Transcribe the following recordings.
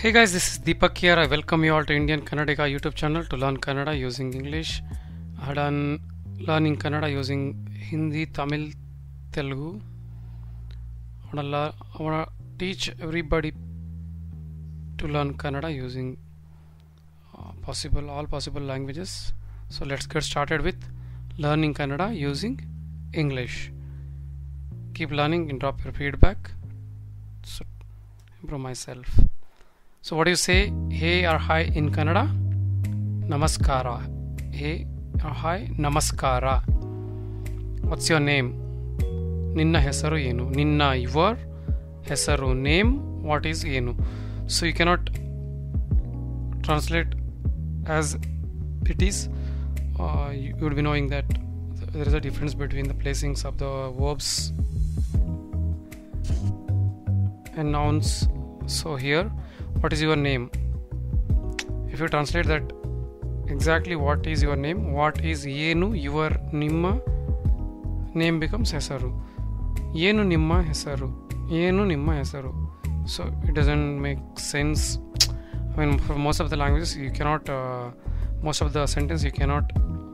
Hey guys, this is Deepak here. I welcome you all to Indian Kannadiga YouTube channel to learn Kannada using English. I had done learning Kannada using Hindi, Tamil, Telugu. I want to learn, I want to teach everybody to learn Kannada using uh, possible all possible languages. So let's get started with learning Kannada using English. Keep learning and drop your feedback. So improve myself. So what do you say hey or hi in Kannada? Namaskara. Hey or hi Namaskara. What's your name? ನಿನ್ನ ಹೆಸರು ಏನು ನಿನ್ನ your ಹೆಸರು name what is ಏನು so you cannot translate as it is you would be knowing that there is a difference between the placings of the verbs and nouns so here what is your name if you translate that exactly what is your name what is ಏನು your ನಿಮ್ಮ name becomes ಹೆಸರು ಏನು ನಿಮ್ಮ ಹೆಸರು ಏನು ನಿಮ್ಮ ಹೆಸರು so it doesn't make sense I mean for most of the languages you cannot most of the sentence you cannot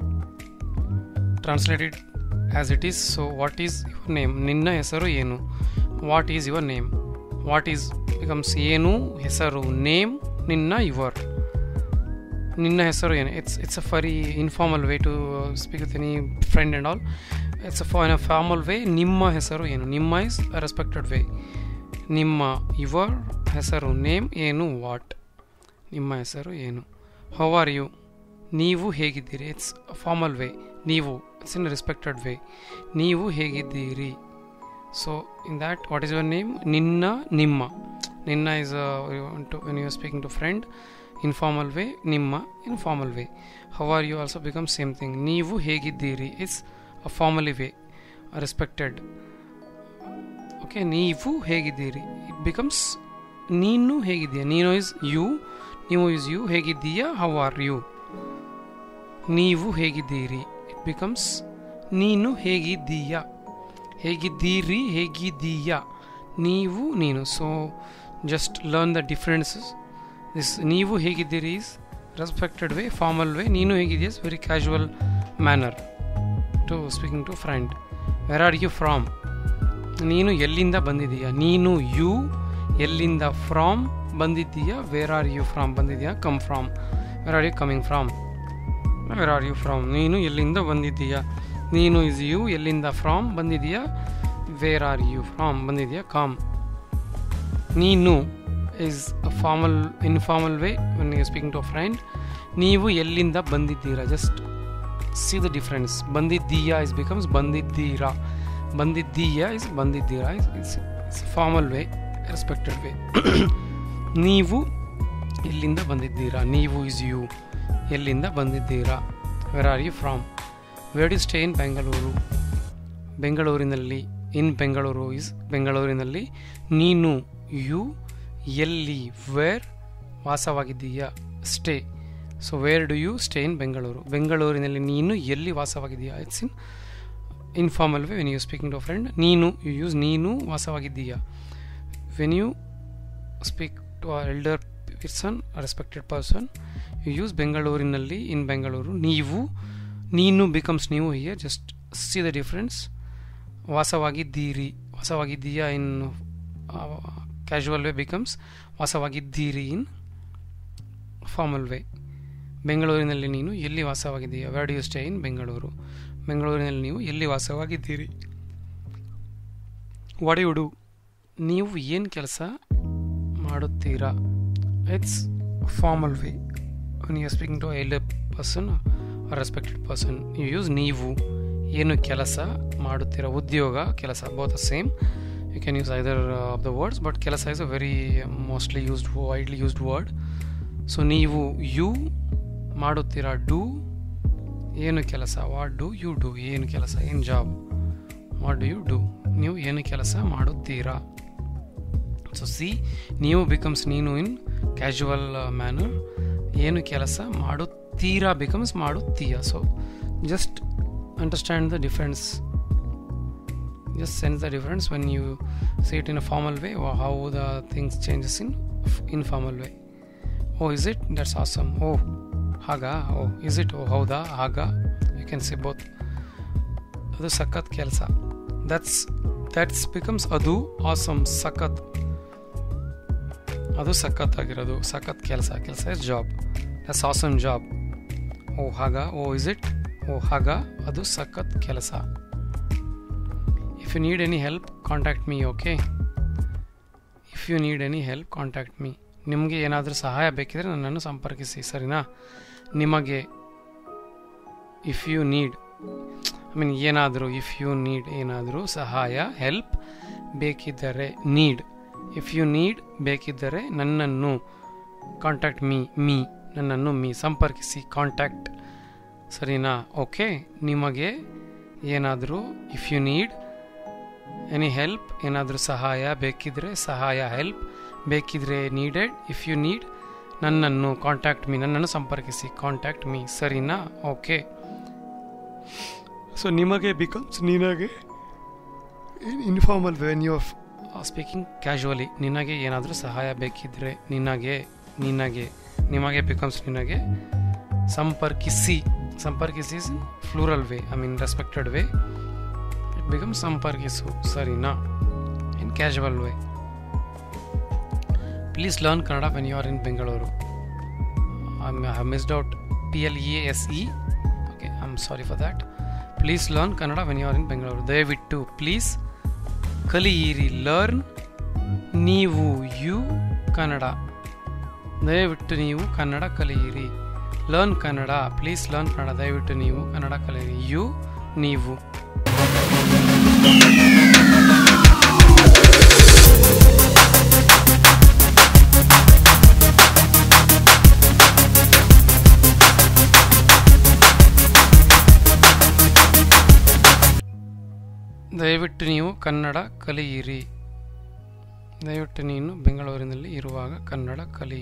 translate it as it is so what is your name ನಿನ್ನ ಹೆಸರು ಏನು what is your name what is becomes ಏನು ಹೆಸರು name ನಿನ್ನ your ನಿನ್ನ ಹೆಸರು ಏನು it's it's a very informal way to speak with any friend and all it's a in a formal way ನಿಮ್ಮ ಹೆಸರು ಏನು ನಿಮ್ಮ ಇಸ್ ರೆಸ್ಪೆಕ್ಟೆಡ್ ವೇ ನಿಮ್ಮ ಯುವರ್ ಹೆಸರು ನೇಮ್ ಏನು ವಾಟ್ ನಿಮ್ಮ ಹೆಸರು ಏನು ಹೌ ಆರ್ ಯು ನೀವು ಹೇಗಿದ್ದೀರಿ ಇಟ್ಸ್ ಫಾರ್ಮಲ್ ವೇ ನೀವು ಇಟ್ಸ್ ಇನ್ ರೆಸ್ಪೆಕ್ಟೆಡ್ ವೇ ನೀವು ಹೇಗಿದ್ದೀರಿ so in that what is your name ನಿನ್ನ ನಿಮ್ಮ ನಿನ್ನ is to when you are speaking to friend informal way ನಿಮ್ಮ informal way how are you also become same thing ನೀವು ಹೇಗಿದ್ದೀರಿ it's a formally way respected okay ನೀವು ಹೇಗಿದ್ದೀರಿ it becomes ನೀನು ಹೇಗಿದ್ದೀಯ ನೀನು ಇಸ್ ಯು ನೀವು ಇಸ್ ಯು ಹೇಗಿದ್ದೀಯಾ ಹೌ ಆರ್ ಯು ನೀವು ಹೇಗಿದ್ದೀರಿ ಇಟ್ ಬಿಕಮ್ಸ್ ನೀನು ಹೇಗಿದ್ದೀಯಾ ಹೇಗಿದ್ದೀರಿ ಹೇಗಿದ್ದೀಯಾ ನೀವು ನೀನು so just learn the differences this ನೀವು ಹೇಗಿದ್ದೀರಿ is respected way formal way ನೀನು ಹೇಗಿದೆಯಾ very casual manner to speaking to friend where are you from ನೀನು ಎಲ್ಲಿಂದ ಬಂದಿದೀಯಾ ನೀನು ಯು ಎಲ್ಲಿಂದ ಫ್ರಾಮ್ ಬಂದಿದ್ದೀಯಾ ವೇರ್ ಆರ್ ಯು ಫ್ರಾಮ್ ಬಂದಿದೆಯಾ come from where are you coming from where are you from ನೀನು ಎಲ್ಲಿಂದ ಬಂದಿದ್ದೀಯಾ ನೀನು ಇಸ್ ಯು ಎಲ್ಲಿಂದ ಫ್ರಾಮ್ ಬಂದಿದೆಯಾ ವೇರ್ ಆರ್ ಯು ಫ್ರಾಮ್ ಬಂದಿದೆಯಾ ಕಾಮ್ ನೀನು is a formal informal way when you speaking to a friend ನೀವು ಎಲ್ಲಿಂದ ಬಂದಿದ್ದೀರಾ ಜಸ್ಟ್ ಸಿ ದ ಡಿಫ್ರೆನ್ಸ್ ಬಂದಿದ್ದೀಯಾ ಇಸ್ ಬಿಕಮ್ಸ್ ಬಂದಿದ್ದೀರಾ ಬಂದಿದ್ದೀಯಾ ಇಸ್ ಬಂದಿದ್ದೀರಾ is it's formal way respected way ನೀವು ಎಲ್ಲಿಂದ ಬಂದಿದ್ದೀರಾ ನೀವು ಇಸ್ ಯು ಎಲ್ಲಿಂದ ಬಂದಿದ್ದೀರಾ where are you from where do stay in Bengaluru ಬೆಂಗಳೂರಿನಲ್ಲಿ ಇನ್ ಬೆಂಗಳೂರು ಇಸ್ ಬೆಂಗಳೂರಿನಲ್ಲಿ ನೀನು ಯು ಎಲ್ಲಿ ವೇರ್ ವಾಸವಾಗಿದ್ದೀಯಾ stay so where do you stay in Bengaluru ಬೆಂಗಳೂರಿನಲ್ಲಿ ನೀನು ಎಲ್ಲಿ ವಾಸವಾಗಿದ್ದೀಯಾ it's in informal way when you speaking to friend ನೀನು ಯು ಯೂಸ್ ನೀನು ವಾಸವಾಗಿದ್ದೀಯಾ when you speak to a elder person respected person you use ಬೆಂಗಳೂರಿನಲ್ಲಿ in Bengaluru ನೀವು ನೀನು ಬಿಕಮ್ಸ್ ನೀವು here just see the difference ವಾಸವಾಗಿದ್ದೀರಿ ವಾಸವಾಗಿದ್ದೀಯಾ ಇನ್ ಕ್ಯಾಶುವಲ್ ವೇ ಬಿಕಮ್ಸ್ ವಾಸವಾಗಿದ್ದೀರಿ ಇನ್ ಫಾರ್ಮಲ್ ವೇ ಬೆಂಗಳೂರಿನಲ್ಲಿ ನೀನು ಎಲ್ಲಿ ವಾಸವಾಗಿದ್ದೀಯಾ where do you stay in Bengaluru ಬೆಂಗಳೂರಿನಲ್ಲಿ ನೀವು ಎಲ್ಲಿ ವಾಸವಾಗಿದ್ದೀರಿ ಒಡೆಯುಡು ನೀವು ಏನು ಕೆಲಸ ಮಾಡುತ್ತೀರಾ it's formal way when you speaking to ಎಲ್ person respected person you use ನೀವು ಏನು ಕೆಲಸ ಮಾಡುತ್ತೀರಾ ಉದ್ಯೋಗ ಕೆಲಸ both the same you can use either of the words but ಕೆಲಸ is a very mostly used widely used word so ನೀವು you ಮಾಡುತ್ತೀರಾ ಡೂ ಏನು ಕೆಲಸ ವಾಟ್ ಡು ಯು ಡೂ ಏನು ಕೆಲಸ ಏನು job what do you do ನೀವು ಏನು ಕೆಲಸ ಮಾಡುತ್ತೀರಾ ಸೊ ಸಿ ನೀವು ಬಿಕಮ್ಸ್ ನೀನು ಇನ್ ಕ್ಯಾಶುವಲ್ ಮ್ಯಾನರ್ ಏನು ಕೆಲಸ ಮಾಡುತ್ತೀರಾ ಬಿಕಮ್ಸ್ ಮಾಡುತ್ತೀಯ so just understand the difference just sense the difference when you say it in a formal way or how the things changes in f- informal way oh is it that's awesome oh haga oh is it oh hauda haga you can say both ಅದು ಸಖತ್ ಕೆಲಸ that's that's becomes ಅದು awesome ಸಖತ್ ಅದು ಸಖತ್ ಆಗಿರೋದು ಸಖತ್ ಕೆಲಸ ಕೆಲಸ is job that's awesome job oh ಹಾಗ ಓ ಇಸ್ ಇಟ್ ಓ ಹಾಗ ಅದು ಸಖತ್ ಕೆಲಸ if you need any help contact me okay if you need any help contact me ನಿಮಗೆ ಏನಾದರೂ ಸಹಾಯ ಬೇಕಿದ್ರೆ ನನ್ನನ್ನು ಸಂಪರ್ಕಿಸಿ ಸರಿನಾ ನಿಮಗೆ if you need I mean ಏನಾದರೂ ಇಫ್ ಯು ನೀಡ್ ಏನಾದರೂ ಸಹಾಯ ಹೆಲ್ಪ್ ಬೇಕಿದ್ದರೆ ನೀಡ್ ಇಫ್ ಯು ನೀಡ್ ಬೇಕಿದ್ದರೆ ನನ್ನನ್ನು ಕಾಂಟ್ಯಾಕ್ಟ್ ಮೀ ಮೀ ನನ್ನನ್ನು ಮೀ ಸಂಪರ್ಕಿಸಿ ಕಾಂಟ್ಯಾಕ್ಟ್ ಸರಿನಾ ಓಕೆ ನಿಮಗೆ ಏನಾದರೂ if you need any help ಏನಾದರೂ ಸಹಾಯ ಬೇಕಿದ್ರೆ ಸಹಾಯ ಹೆಲ್ಪ್ ಬೇಕಿದ್ರೆ ನೀಡೆಡ್ ಇಫ್ ಯು ನೀಡ್ ನನ್ನನ್ನು ಕಾಂಟ್ಯಾಕ್ಟ್ ಮೀ ನನ್ನನ್ನು ಸಂಪರ್ಕಿಸಿ ಕಾಂಟ್ಯಾಕ್ಟ್ ಮೀ ಸರಿನಾ ಓಕೆ ಸೊ ನಿಮಗೆ ಬಿಕಮ್ಸ್ ನಿನಗೆ informal when you speaking casually ನಿನಗೆ ಏನಾದರೂ ಸಹಾಯ ಬೇಕಿದ್ರೆ ನಿನಗೆ ನಿನಗೆ ನಿಮಗೆ ಬಿಕಮ್ಸ್ ನಿನಗೆ ಸಂಪರ್ಕಿಸಿ ಸಂಪರ್ಕಿಸಿ plural way I mean respected way it become ಸಂಪರ್ಕಿಸು ಸರಿನಾ in casual way please learn Kannada when you are in Bengaluru I have missed out P L E S E okay I am sorry for that please learn Kannada when you are in Bengaluru ದಯವಿಟ್ಟು please ಕಲಿಯಿರಿ learn ನೀವು you Kannada ದಯವಿಟ್ಟು ನೀವು ಕನ್ನಡ ಕಲಿಯಿರಿ learn Kannada please learn Kannada ದಯವಿಟ್ಟು ನೀವು ಕನ್ನಡ ಕಲಿಯಿರಿ you ನೀವು ದಯವಿಟ್ಟು ನೀವು ಕನ್ನಡ ಕಲಿಯಿರಿ ದಯವಿಟ್ಟು ನೀನು ಬೆಂಗಳೂರಿನಲ್ಲಿ ಇರುವಾಗ ಕನ್ನಡ ಕಲಿ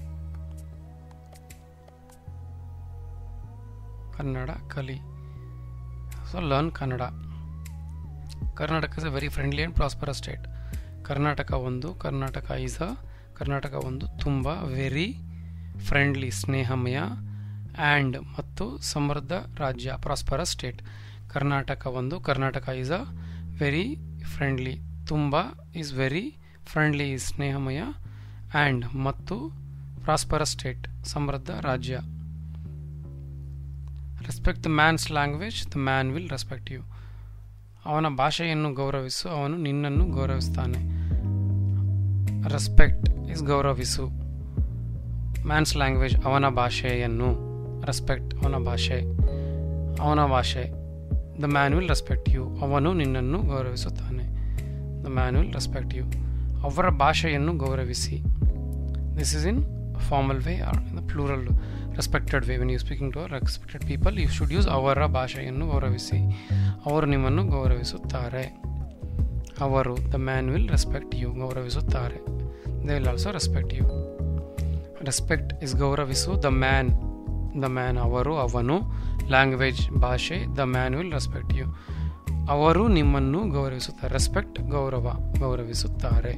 ಕನ್ನಡ ಕಲಿ so learn Kannada Karnataka is a very friendly and prosperous state Karnataka ಒಂದು ಕರ್ನಾಟಕ ಈಸ್ ಅ ಕರ್ನಾಟಕ ಒಂದು ತುಂಬ ವೆರಿ ಫ್ರೆಂಡ್ಲಿ ಸ್ನೇಹಮಯ ಆ್ಯಂಡ್ ಮತ್ತು ಸಮೃದ್ಧ ರಾಜ್ಯ ಪ್ರಾಸ್ಪರಸ್ ಸ್ಟೇಟ್ ಕರ್ನಾಟಕ ಒಂದು Karnataka is a very friendly ತುಂಬ ಈಸ್ ವೆರಿ ಫ್ರೆಂಡ್ಲಿ ಈಸ್ ಸ್ನೇಹಮಯ ಆ್ಯಂಡ್ ಮತ್ತು ಪ್ರಾಸ್ಪರಸ್ ಸ್ಟೇಟ್ ಸಮೃದ್ಧ ರಾಜ್ಯ respect the man's language the man will respect you ಅವನ ಭಾಷೆಯನ್ನು ಗೌರವಿಸು ಅವನು ನಿನ್ನನ್ನು ಗೌರವಿಸ್ತಾನೆ ರೆಸ್ಪೆಕ್ಟ್ ಇಸ್ ಗೌರವಿಸು ಮ್ಯಾನ್ಸ್ ಲ್ಯಾಂಗ್ವೇಜ್ ಅವನ ಭಾಷೆಯನ್ನು ರೆಸ್ಪೆಕ್ಟ್ ಅವನ ಭಾಷೆ ಅವನ ಭಾಷೆ the man will respect you ಅವನು ನಿನ್ನನ್ನು ಗೌರವಿಸುತ್ತಾನೆ the man will respect you ಅವರ ಭಾಷೆಯನ್ನು ಗೌರವಿಸಿ this is in formal way R in the plural respected way when you speaking to respected people you should use ಅವರ ಭಾಷೆಯನ್ನು ಗೌರವಿಸಿ ಅವರು ನಿಮ್ಮನ್ನು ಗೌರವಿಸುತ್ತಾರೆ ಅವರು the man will respect you ಗೌರವಿಸುತ್ತಾರೆ they will also respect you respect is ಗೌರವಿಸು the man the man ಅವರು ಅವನು ಲ್ಯಾಂಗ್ವೇಜ್ ಭಾಷೆ the man will respect you ಅವರು ನಿಮ್ಮನ್ನು ಗೌರವಿಸುತ್ತಾರೆ ರೆಸ್ಪೆಕ್ಟ್ ಗೌರವ ಗೌರವಿಸುತ್ತಾರೆ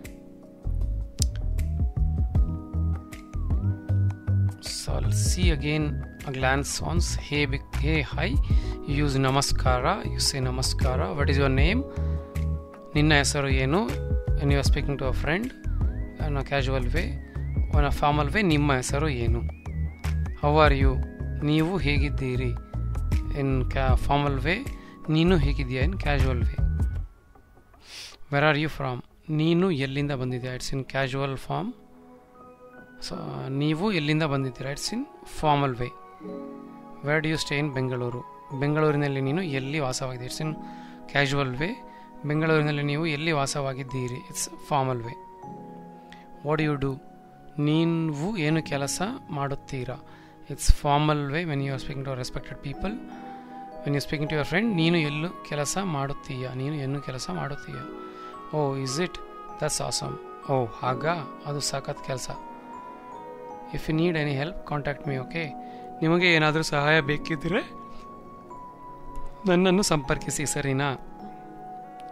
So I'll see again a glance once. Hey, big, hey, hi. You use namaskara. You say namaskara. What is your name? ನಿನ್ನ ಹೆಸರು ಏನು and you are speaking to a friend in a casual way on a formal way ನಿಮ್ಮ ಹೆಸರು ಏನು how are you ನೀವು ಹೇಗಿದ್ದೀರಿ ಇನ್ ಕ್ಯಾ formal way ನೀನು ಹೇಗಿದೆಯಾ in casual way where are you from ನೀನು ಎಲ್ಲಿಂದ ಬಂದಿದ್ಯಾ it's in casual form so ನೀವು ಎಲ್ಲಿಂದ ಬಂದಿದ್ದೀರಾ it's in formal way where do you stay in Bengaluru ಬೆಂಗಳೂರಿನಲ್ಲಿ ನೀನು ಎಲ್ಲಿ ವಾಸವಾಗಿದ್ದೀರಿ ಇಟ್ಸ್ ಇನ್ ಕ್ಯಾಶುವಲ್ ವೇ ಬೆಂಗಳೂರಿನಲ್ಲಿ ನೀವು ಎಲ್ಲಿ ವಾಸವಾಗಿದ್ದೀರಿ it's formal way what you do ನೀವು ಏನು ಕೆಲಸ ಮಾಡುತ್ತೀರಾ it's formal way when you are speaking to respected people when you speaking to your friend ನೀನು ಎಲ್ಲೂ ಕೆಲಸ ಮಾಡುತ್ತೀಯಾ ನೀನು ಏನು ಕೆಲಸ ಮಾಡುತ್ತೀಯಾ oh is it that's awesome ಓ ಹಾಗ ಅದು ಸಖತ್ ಕೆಲಸ if you need any help contact me okay ನಿಮಗೆ ಏನಾದರೂ ಸಹಾಯ ಬೇಕಿದ್ದರೆ ನನ್ನನ್ನು ಸಂಪರ್ಕಿಸಿ ಸರಿನಾ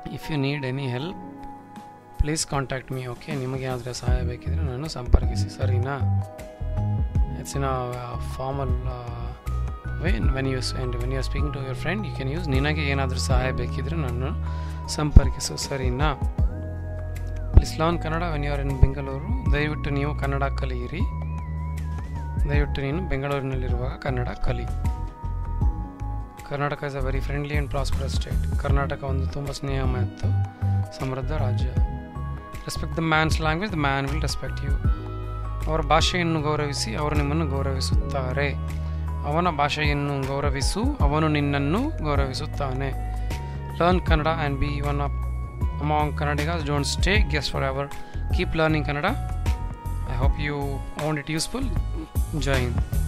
if you need any help please contact me okay ನಿಮಗೇನಾದರೂ ಸಹಾಯ ಬೇಕಿದ್ರೆ ನಾನು ಸಂಪರ್ಕಿಸಿ ಸರಿನಾ it's in informal when when use and when you are speaking to your friend you can use ನಿನಗೆ ಏನಾದರೂ ಸಹಾಯ ಬೇಕಿದ್ರೆ ನಾನು ಸಂಪರ್ಕಿಸು ಸರಿನಾ please learn Kannada when you are in Bengaluru ದಯವಿಟ್ಟು ನೀವು ಕನ್ನಡ ಕಲಿಯಿರಿ ದಯವಿಟ್ಟು ನೀನು ಬೆಂಗಳೂರಿನಲ್ಲಿರುವಾಗ ಕನ್ನಡ ಕಲಿ Karnataka is a very friendly and prosperous state Karnataka ಒಂದು ತುಂಬ ಸ್ನೇಹ ಮತ್ತು ಸಮೃದ್ಧ ರಾಜ್ಯ respect the man's language the man will respect you ಅವರ ಭಾಷೆಯನ್ನು ಗೌರವಿಸಿ ಅವರು ನಿಮ್ಮನ್ನು ಗೌರವಿಸುತ್ತಾರೆ ಅವನ ಭಾಷೆಯನ್ನು ಗೌರವಿಸು ಅವನು ನಿನ್ನನ್ನು ಗೌರವಿಸುತ್ತಾನೆ learn Kannada and be one of among Kannadigas don't stay guest forever keep learning Kannada I hope you found it useful Jai Hind